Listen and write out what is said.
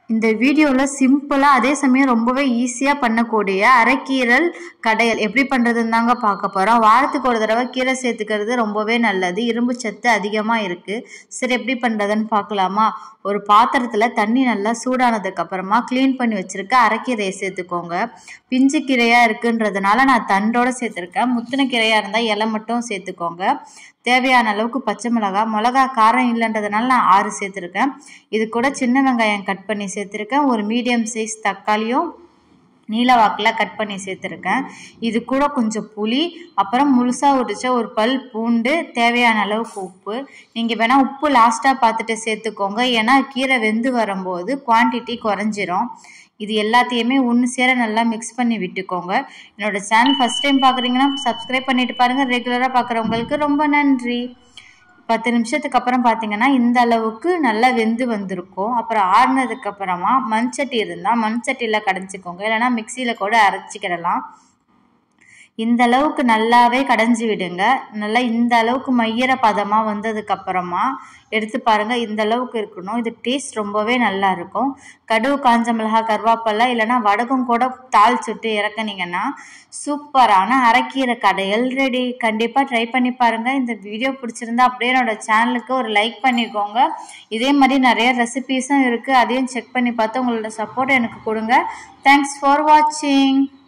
இந்த வீடியோவில் சிம்பிளாக அதே சமயம் ரொம்பவே ஈஸியாக பண்ணக்கூடிய அரைக்கீரல் கடையல் எப்படி பண்ணுறதுன்னு தாங்க பார்க்க போகிறோம் வாரத்துக்கு ஒரு தடவை கீரை சேர்த்துக்கிறது ரொம்பவே நல்லது இரும்பு சத்து அதிகமாக இருக்குது சரி எப்படி பண்ணுறதுன்னு பார்க்கலாமா ஒரு பாத்திரத்தில் தண்ணி நல்லா சூடானதுக்கு அப்புறமா க்ளீன் பண்ணி வச்சுருக்க அரைக்கீரையை சேர்த்துக்கோங்க பிஞ்சு கீரையாக இருக்குன்றதுனால நான் தண்டோட சேர்த்துருக்கேன் முத்தின கீரையாக இருந்தால் இலை மட்டும் சேர்த்துக்கோங்க தேவையான அளவுக்கு பச்சை மிளகா மிளகா காரம் இல்லைன்றதுனால நான் ஆறு சேர்த்துருக்கேன் இது கூட சின்ன வெங்காயம் கட் பண்ணி சேர்த்துருக்கேன் ஒரு மீடியம் சைஸ் தக்காளியும் நீல வாக்கில் கட் பண்ணி சேர்த்துருக்கேன் இது கூட கொஞ்சம் புளி அப்புறம் முழுசாக உரிச்ச ஒரு பல் பூண்டு தேவையான அளவுக்கு உப்பு நீங்கள் வேணால் உப்பு லாஸ்ட்டாக பார்த்துட்டு சேர்த்துக்கோங்க ஏன்னா கீரை வெந்து வரும்போது குவான்டிட்டி குறைஞ்சிரும் இது எல்லாத்தையுமே ஒன்று சேர நல்லா மிக்ஸ் பண்ணி விட்டுக்கோங்க என்னோட சேனல் ஃபஸ்ட் டைம் பார்க்குறீங்கன்னா சப்ஸ்கிரைப் பண்ணிட்டு பாருங்கள் ரெகுலராக பார்க்குறவங்களுக்கு ரொம்ப நன்றி பத்து நிமிஷத்துக்கு அப்புறம் பார்த்தீங்கன்னா இந்த அளவுக்கு நல்லா வெந்து வந்திருக்கும் அப்புறம் ஆறுனதுக்கு அப்புறமா மண்சட்டி இருந்தால் மண்சட்டியில் கடைஞ்சிக்கோங்க இல்லைனா மிக்சியில் கூட அரைச்சிக்கிடலாம் இந்த அளவுக்கு நல்லாவே கடைஞ்சி விடுங்க நல்லா இந்த அளவுக்கு மையிற பதமாக வந்ததுக்கு அப்புறமா எடுத்து பாருங்கள் இந்த அளவுக்கு இருக்கணும் இது டேஸ்ட் ரொம்பவே நல்லா இருக்கும் கடுகு காஞ்ச மிளகா கருவேப்பிலை இல்லைனா வடகம் கூட தாள் சுட்டு இறக்குனீங்கன்னா சூப்பரான அரைக்கீரை கடையல் ரெடி கண்டிப்பாக ட்ரை பண்ணி பாருங்கள் இந்த வீடியோ பிடிச்சிருந்தா அப்படியே என்னோட சேனலுக்கு ஒரு லைக் பண்ணிக்கோங்க இதே மாதிரி நிறைய ரெசிபீஸும் இருக்குது அதையும் செக் பண்ணி பார்த்து உங்களோட சப்போர்ட் எனக்கு கொடுங்க தேங்க்ஸ் ஃபார் வாட்சிங்